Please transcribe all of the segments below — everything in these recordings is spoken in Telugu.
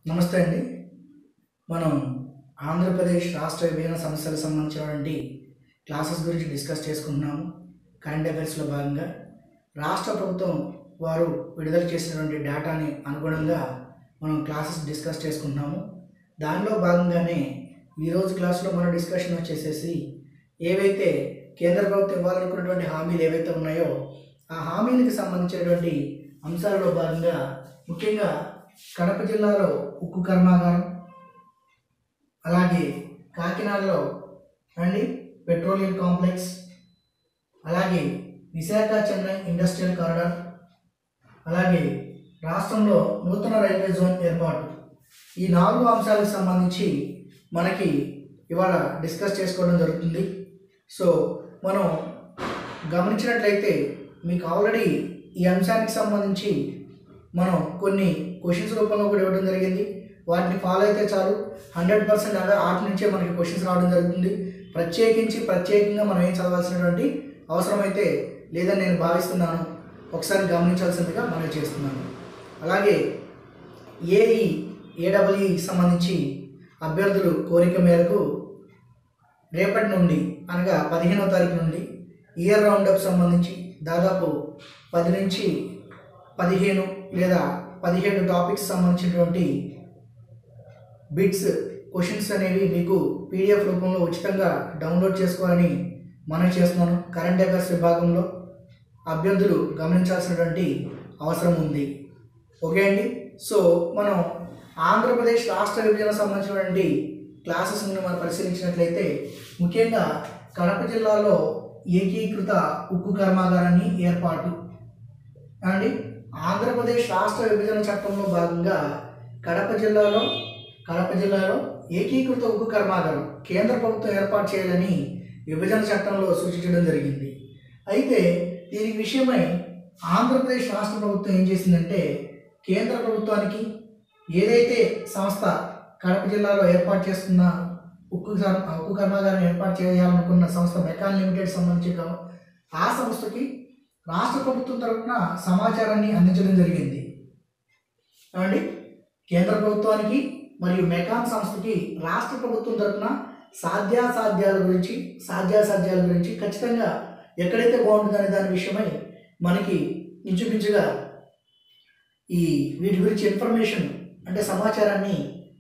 నమస్తే అండి మనం ఆంధ్రప్రదేశ్ రాష్ట్ర విభజన సమస్యలకు సంబంధించినటువంటి క్లాసెస్ గురించి డిస్కస్ చేసుకుంటున్నాము కరెంట్ అఫైర్స్లో భాగంగా రాష్ట్ర ప్రభుత్వం వారు విడుదల చేసినటువంటి డేటాని అనుగుణంగా మనం క్లాసెస్ డిస్కస్ చేసుకుంటున్నాము దానిలో భాగంగానే ఈరోజు క్లాస్లో మన డిస్కషన్ వచ్చేసేసి ఏవైతే కేంద్ర ప్రభుత్వం ఇవ్వాలనుకున్నటువంటి హామీలు ఏవైతే ఉన్నాయో ఆ హామీలకు సంబంధించినటువంటి అంశాలలో భాగంగా ముఖ్యంగా కడప జిల్లాలో ఉక్కు కర్మాగారం అలాగే కాకినాడలో అండి పెట్రోలియం కాంప్లెక్స్ అలాగే విశాఖ చెన్నై ఇండస్ట్రియల్ కారిడార్ అలాగే రాష్ట్రంలో నూతన రైల్వే జోన్ ఏర్పాటు ఈ నాలుగు అంశాలకు సంబంధించి మనకి ఇవాళ డిస్కస్ చేసుకోవడం జరుగుతుంది సో మనం గమనించినట్లయితే మీకు ఆల్రెడీ ఈ అంశానికి సంబంధించి మనం కొన్ని క్వశ్చన్స్ రూపంలో కూడా ఇవ్వడం జరిగింది వాటిని ఫాలో అయితే చాలు హండ్రెడ్ పర్సెంట్ అదే ఆర్ట్ నుంచే మనకి క్వశ్చన్స్ రావడం జరుగుతుంది ప్రత్యేకించి ప్రత్యేకంగా మనం ఏం చదవాల్సినటువంటి అవసరం అయితే లేదని నేను భావిస్తున్నాను ఒకసారి గమనించాల్సిందిగా మనం చేస్తున్నాను అలాగే ఏఈ ఏడబ్ల్యూఈకి సంబంధించి అభ్యర్థులు కోరిక మేరకు రేపటి నుండి అనగా పదిహేనవ తారీఖు నుండి ఇయర్ రౌండప్ సంబంధించి దాదాపు పది నుంచి పదిహేను లేదా పదిహేడు టాపిక్స్ సంబంధించినటువంటి బిట్స్ క్వశ్చన్స్ అనేవి మీకు పీడిఎఫ్ రూపంలో ఉచితంగా డౌన్లోడ్ చేసుకోవాలని మనం చేస్తున్నాను కరెంట్ అఫైర్స్ విభాగంలో అభ్యర్థులు గమనించాల్సినటువంటి అవసరం ఉంది ఓకే అండి సో మనం ఆంధ్రప్రదేశ్ రాష్ట్ర విభజన సంబంధించినటువంటి క్లాసెస్ నుండి మనం పరిశీలించినట్లయితే ముఖ్యంగా కడప జిల్లాలో ఏకీకృత ఉక్కు కర్మాగారాన్ని ఏర్పాటు అండి ఆంధ్రప్రదేశ్ రాష్ట్ర విభజన చట్టంలో భాగంగా కడప జిల్లాలో కడప జిల్లాలో ఏకీకృత ఉక్కు కర్మాగారం కేంద్ర ప్రభుత్వం ఏర్పాటు చేయాలని విభజన చట్టంలో సూచించడం జరిగింది అయితే దీనికి విషయమై ఆంధ్రప్రదేశ్ రాష్ట్ర ప్రభుత్వం ఏం చేసిందంటే కేంద్ర ప్రభుత్వానికి ఏదైతే సంస్థ కడప జిల్లాలో ఏర్పాటు చేస్తున్న ఉక్కు కర్- ఉక్కు కర్మాగారం ఏర్పాటు చేయాలనుకున్న సంస్థ మెకాన్ లిమిటెడ్ సంబంధించి కా- ఆ సంస్థకి రాష్ట్ర ప్రభుత్వం తరఫున సమాచారాన్ని అందించడం జరిగింది ఏమండి కేంద్ర ప్రభుత్వానికి మరియు మెకాన్ సంస్థకి రాష్ట్ర ప్రభుత్వం తరఫున సాధ్యాసాధ్యాల గురించి సాధ్యాసాధ్యాల గురించి ఖచ్చితంగా ఎక్కడైతే బాగుంటుందనే దాని విషయమై మనకి ఇంచుమించుగా ఈ వీటి గురించి ఇన్ఫర్మేషన్ అంటే సమాచారాన్ని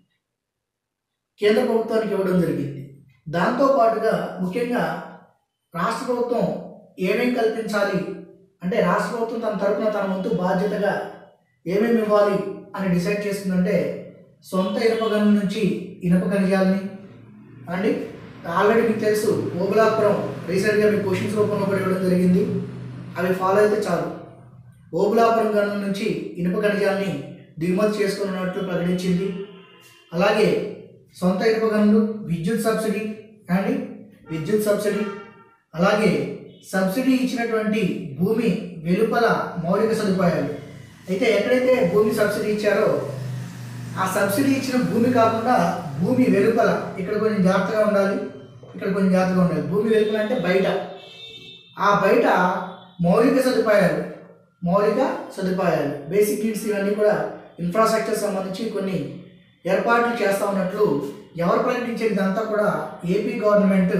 కేంద్ర ప్రభుత్వానికి ఇవ్వడం జరిగింది దాంతో పాటుగా ముఖ్యంగా రాష్ట్ర ప్రభుత్వం ఏమేం కల్పించాలి అంటే రాష్ట్ర ప్రభుత్వం తన తరపున తన వంతు బాధ్యతగా ఏమేమి ఇవ్వాలి అని డిసైడ్ చేస్తుందంటే సొంత ఇనుప గనుల నుంచి ఇనుప ఖనిజాలని అండి ఆల్రెడీ మీకు తెలుసు ఓబులాపురం రీసెంట్గా మీకు క్వశ్చన్స్ రూపంలో కూడా ఇవ్వడం జరిగింది అవి ఫాలో అయితే చాలు ఓబులాపురం గనుల నుంచి ఇనుప ఖనిజాలని దిగుమతి చేసుకున్నట్లు ప్రకటించింది అలాగే సొంత ఇనుప గనులు విద్యుత్ సబ్సిడీ అండి విద్యుత్ సబ్సిడీ అలాగే సబ్సిడీ ఇచ్చినటువంటి భూమి వెలుపల మౌలిక సదుపాయాలు అయితే ఎక్కడైతే భూమి సబ్సిడీ ఇచ్చారో ఆ సబ్సిడీ ఇచ్చిన భూమి కాకుండా భూమి వెలుపల ఇక్కడ కొంచెం జాగ్రత్తగా ఉండాలి ఇక్కడ కొంచెం జాగ్రత్తగా ఉండాలి భూమి వెలుపల అంటే బయట ఆ బయట మౌలిక సదుపాయాలు మౌలిక సదుపాయాలు బేసిక్ నీడ్స్ ఇవన్నీ కూడా ఇన్ఫ్రాస్ట్రక్చర్ సంబంధించి కొన్ని ఏర్పాట్లు చేస్తా ఉన్నట్లు ఎవరు ప్రకటించేది ఇదంతా కూడా ఏపీ గవర్నమెంట్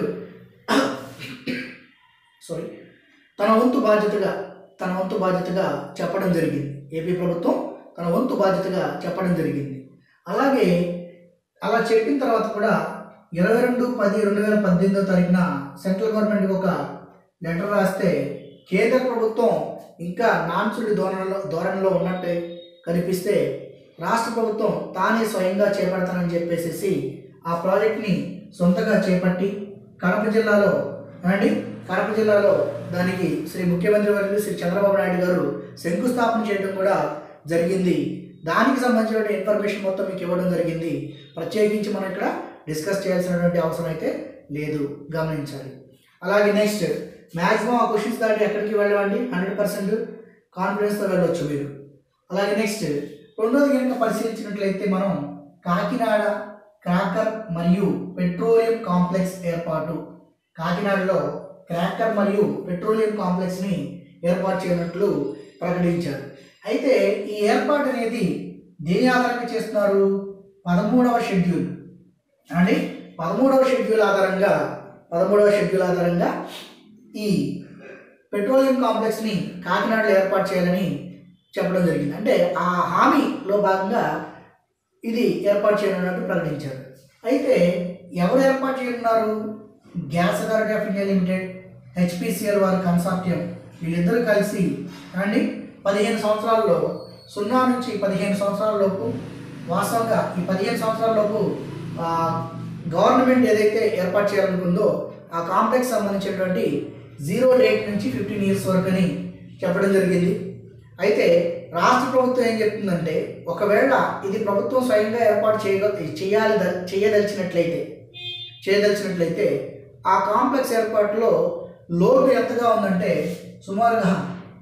సారీ తన వంతు బాధ్యతగా తన వంతు బాధ్యతగా చెప్పడం జరిగింది ఏపీ ప్రభుత్వం తన వంతు బాధ్యతగా చెప్పడం జరిగింది అలాగే అలా చెప్పిన తర్వాత కూడా ఇరవై రెండు పది రెండు వేల పద్దెనిమిదో తారీఖున సెంట్రల్ గవర్నమెంట్కి ఒక లెటర్ రాస్తే కేంద్ర ప్రభుత్వం ఇంకా నాన్సుడి ధోరణిలో ధోరణిలో ఉన్నట్టే కనిపిస్తే రాష్ట్ర ప్రభుత్వం తానే స్వయంగా చేపడతానని చెప్పేసి ఆ ప్రాజెక్ట్ని సొంతగా చేపట్టి కడప జిల్లాలో అండి కడప జిల్లాలో దానికి శ్రీ ముఖ్యమంత్రి వర్యులు శ్రీ చంద్రబాబు నాయుడు గారు శంకుస్థాపన చేయడం కూడా జరిగింది దానికి సంబంధించిన ఇన్ఫర్మేషన్ మొత్తం మీకు ఇవ్వడం జరిగింది ప్రత్యేకించి మనం ఇక్కడ డిస్కస్ చేయాల్సినటువంటి అవసరం అయితే లేదు గమనించాలి అలాగే నెక్స్ట్ మ్యాక్సిమం ఆ క్వశ్చన్స్ దాటి ఎక్కడికి వెళ్ళవండి హండ్రెడ్ పర్సెంట్ కాన్ఫిడెన్స్తో వెళ్ళొచ్చు మీరు అలాగే నెక్స్ట్ రెండోది కనుక పరిశీలించినట్లయితే మనం కాకినాడ క్రాకర్ మరియు పెట్రోలియం కాంప్లెక్స్ ఏర్పాటు కాకినాడలో క్రాకర్ మరియు పెట్రోలియం కాంప్లెక్స్ని ఏర్పాటు చేయనట్లు ప్రకటించారు అయితే ఈ ఏర్పాటు అనేది దేని ఆధారంగా చేస్తున్నారు పదమూడవ షెడ్యూల్ అండి పదమూడవ షెడ్యూల్ ఆధారంగా పదమూడవ షెడ్యూల్ ఆధారంగా ఈ పెట్రోలియం కాంప్లెక్స్ని కాకినాడలో ఏర్పాటు చేయాలని చెప్పడం జరిగింది అంటే ఆ హామీలో భాగంగా ఇది ఏర్పాటు చేయనున్నట్టు ప్రకటించారు అయితే ఎవరు ఏర్పాటు చేయనున్నారు gas authority of India limited HPCL వారి కన్సార్టియం వీళ్ళిద్దరూ కలిసి అండి పదిహేను సంవత్సరాల్లో సున్నా నుంచి పదిహేను సంవత్సరాల లోపు వాస్తవంగా ఈ పదిహేను సంవత్సరాల లోపు ఆ, గవర్నమెంట్ ఏదైతే ఏర్పాటు చేయాలనుకుందో ఆ కాంప్లెక్స్ సంబంధించినటువంటి జీరో డేట్ నుంచి ఫిఫ్టీన్ ఇయర్స్ వరకు అని చెప్పడం జరిగింది అయితే రాష్ట్ర ప్రభుత్వం ఏం చెప్తుందంటే ఒకవేళ ఇది ప్రభుత్వం స్వయంగా ఏర్పాటు చేయగ చేయాలి ద- చేయదలిచినట్లయితే చేయదలిచినట్లయితే ఆ కాంప్లెక్స్ ఏర్పాటులో లోటు ఎంతగా ఉందంటే సుమారుగా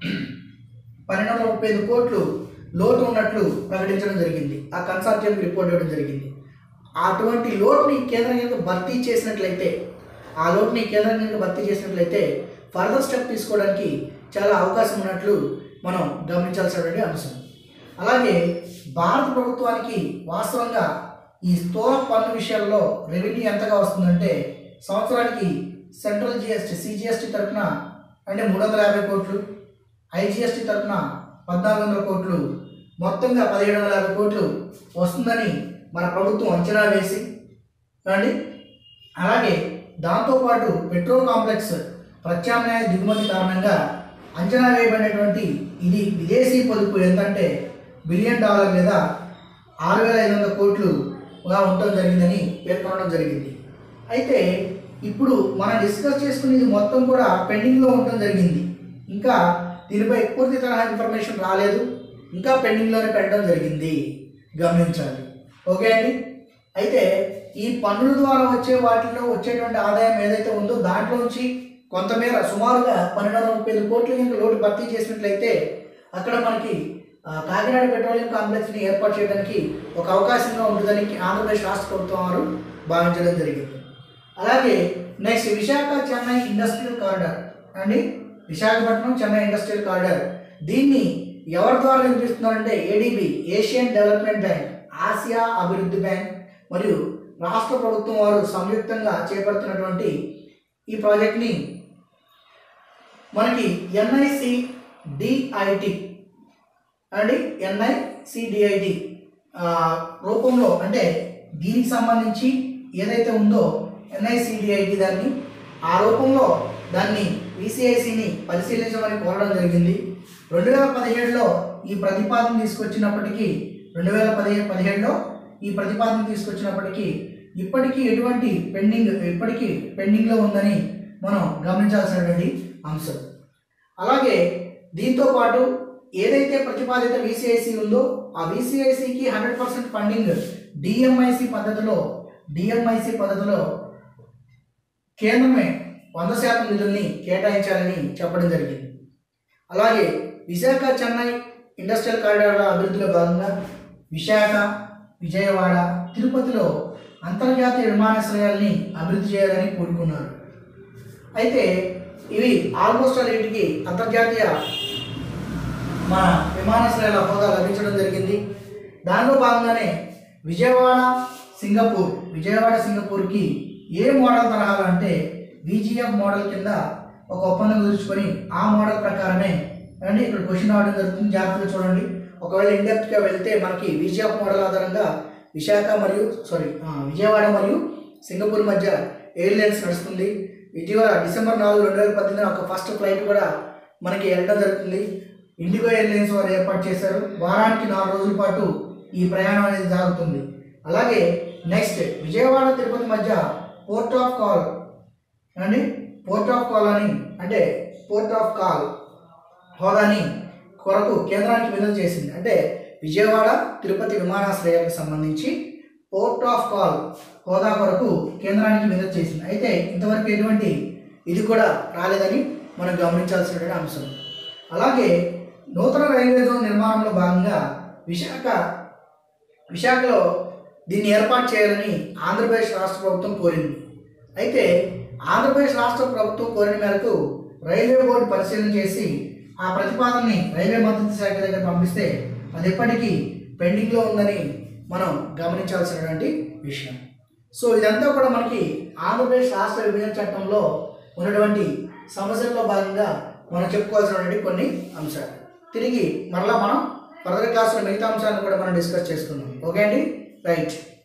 పన్నెండు వందల ముప్పై ఐదు కోట్లు లోటు ఉన్నట్లు ప్రకటించడం జరిగింది ఆ కన్సార్టియం రిపోర్ట్ ఇవ్వడం జరిగింది అటువంటి లోటుని కేంద్రం కనుక భర్తీ చేసినట్లయితే ఆ లోటుని కేంద్రం కనుక భర్తీ చేసినట్లయితే ఫర్దర్ స్టెప్ తీసుకోవడానికి చాలా అవకాశం ఉన్నట్లు మనం గమనించాల్సినటువంటి అంశం అలాగే భారత ప్రభుత్వానికి వాస్తవంగా ఈ స్థూల పన్ను విషయాల్లో రెవెన్యూ ఎంతగా వస్తుందంటే సంవత్సరానికి సెంట్రల్ జిఎస్టీ సిజిఎస్టీ తరఫున అంటే మూడు వందల యాభై కోట్లు ఐజిఎస్టీ తరఫున పద్నాలుగు వందల కోట్లు మొత్తంగా పదిహేడు వందల యాభై కోట్లు వస్తుందని మన ప్రభుత్వం అంచనా వేసి అండి అలాగే దాంతోపాటు పెట్రోల్ కాంప్లెక్స్ ప్రత్యామ్నాయ దిగుమతి కారణంగా అంచనా వేయబడినటువంటి ఇది విదేశీ పొదుపు ఎంతంటే బిలియన్ డాలర్ లేదా ఆరు వేల ఐదు వందల కోట్లుగా ఉండటం జరిగిందని పేర్కొనడం జరిగింది అయితే ఇప్పుడు మనం డిస్కస్ చేసుకునేది మొత్తం కూడా పెండింగ్లో ఉండటం జరిగింది ఇంకా దీనిపై పూర్తి తరహా ఇన్ఫర్మేషన్ రాలేదు ఇంకా పెండింగ్లోనే పెట్టడం జరిగింది గమనించాలి ఓకే అండి అయితే ఈ పన్నుల ద్వారా వచ్చే వాటిలో వచ్చేటువంటి ఆదాయం ఏదైతే ఉందో దాంట్లోంచి కొంతమేర సుమారుగా పన్నెండు వందల ముప్పై ఐదు కోట్ల కనుక లోటు భర్తీ చేసినట్లయితే అక్కడ మనకి ఆ, కాకినాడ పెట్రోలియం కాంప్లెక్స్ని ఏర్పాటు చేయడానికి ఒక అవకాశంగా ఉంటుందని ఆంధ్రప్రదేశ్ రాష్ట్ర ప్రభుత్వం వారు భావించడం జరిగింది అలాగే next Visakha Chennai industrial corridor అండి విశాఖపట్నం చెన్నై ఇండస్ట్రియల్ కారిడార్ దీన్ని ఎవరి ద్వారా నిర్మిస్తున్నారంటే ADB Asian development bank Asia అభివృద్ధి బ్యాంక్ మరియు రాష్ట్ర ప్రభుత్వం వారు సంయుక్తంగా చేపడుతున్నటువంటి ఈ ప్రాజెక్ట్ని మనకి ఎన్ఐసి డిఐటి అండి ఎన్ఐసిడిఐటి రూపంలో అంటే దీనికి సంబంధించి ఏదైతే ఉందో ఎన్ఐసిడిఐటి దాన్ని ఆ రూపంలో దాన్ని విసిఐసిని పరిశీలించమని కోరడం జరిగింది రెండు వేల పదిహేడులో ఈ ప్రతిపాదన తీసుకొచ్చినప్పటికీ రెండు వేల పదిహేడు పదిహేడులో ఈ ప్రతిపాదన తీసుకొచ్చినప్పటికీ ఇప్పటికీ ఎటువంటి పెండింగ్ ఇప్పటికీ పెండింగ్లో ఉందని మనం గమనించాల్సినటువంటి అంశం అలాగే దీంతో పాటు ఏదైతే ప్రతిపాదిత విసిఐసి ఉందో ఆ విసిఐసికి హండ్రెడ్ పర్సెంట్ ఫండింగ్ డిఎంఐసి పద్ధతిలో డిఎంఐసి పద్ధతిలో కేంద్రమే వంద శాతం నిధుల్ని కేటాయించాలని చెప్పడం జరిగింది అలాగే విశాఖ చెన్నై ఇండస్ట్రియల్ కారిడార్ల అభివృద్ధిలో భాగంగా విశాఖ విజయవాడ తిరుపతిలో అంతర్జాతీయ విమానాశ్రయాల్ని అభివృద్ధి చేయాలని కోరుకున్నారు అయితే ఇవి ఆల్మోస్ట్ ఆల్ వీటికి అంతర్జాతీయ మన విమానాశ్రయాల హోదా లభించడం జరిగింది దానిలో భాగంగానే విజయవాడ సింగపూర్ విజయవాడ సింగపూర్కి ఏ మోడల్ తరహాలో అంటే విజిఎఫ్ మోడల్ కింద ఒక ఒప్పందం కుదుర్చుకొని ఆ మోడల్ ప్రకారమే అండి ఇక్కడ క్వశ్చన్ రావడం జరుగుతుంది జాగ్రత్తగా చూడండి ఒకవేళ ఇండెప్త్గా వెళ్తే మనకి విజిఎఫ్ మోడల్ ఆధారంగా విశాఖ మరియు సారీ విజయవాడ మరియు సింగపూర్ మధ్య ఎయిర్లైన్స్ నడుస్తుంది ఇటీవల డిసెంబర్ నాలుగు రెండు వేల పద్దెనిమిది ఒక ఫస్ట్ ఫ్లైట్ కూడా మనకి వెళ్ళడం జరుగుతుంది ఇండిగో ఎయిర్లైన్స్ వారు ఏర్పాటు చేశారు వారానికి నాలుగు రోజుల పాటు ఈ ప్రయాణం అనేది సాగుతుంది అలాగే నెక్స్ట్ విజయవాడ తిరుపతి మధ్య పోర్ట్ ఆఫ్ కాల్ అండి పోర్ట్ ఆఫ్ కాల్ అని అంటే పోర్ట్ ఆఫ్ కాల్ హోదాని కొరకు కేంద్రానికి విడుదల చేసింది అంటే విజయవాడ తిరుపతి విమానాశ్రయాలకు సంబంధించి పోర్ట్ ఆఫ్ కాల్ హోదా కొరకు కేంద్రానికి విడుదల చేసింది అయితే ఇంతవరకు ఎటువంటి ఇది కూడా రాలేదని మనం గమనించాల్సినటువంటి అంశం అలాగే నూతన రైల్వే జోన్ నిర్మాణంలో భాగంగా విశాఖ విశాఖలో దీన్ని ఏర్పాటు చేయాలని ఆంధ్రప్రదేశ్ రాష్ట్ర ప్రభుత్వం కోరింది అయితే ఆంధ్రప్రదేశ్ రాష్ట్ర ప్రభుత్వం కోరిన మేరకు రైల్వే బోర్డు పరిశీలన చేసి ఆ ప్రతిపాదనని రైల్వే మంత్రిత్వ శాఖ దగ్గర పంపిస్తే అది ఎప్పటికీ పెండింగ్లో ఉందని మనం గమనించాల్సినటువంటి విషయం సో ఇదంతా కూడా మనకి ఆంధ్రప్రదేశ్ రాష్ట్ర విభజన చట్టంలో ఉన్నటువంటి సమస్యల్లో భాగంగా మనం చెప్పుకోవాల్సినటువంటి కొన్ని అంశాలు తిరిగి మరలా మనం ఫర్దర్ క్లాస్లో మిగతా అంశాలను కూడా మనం డిస్కస్ చేసుకుందాం ఓకే అండి రైట్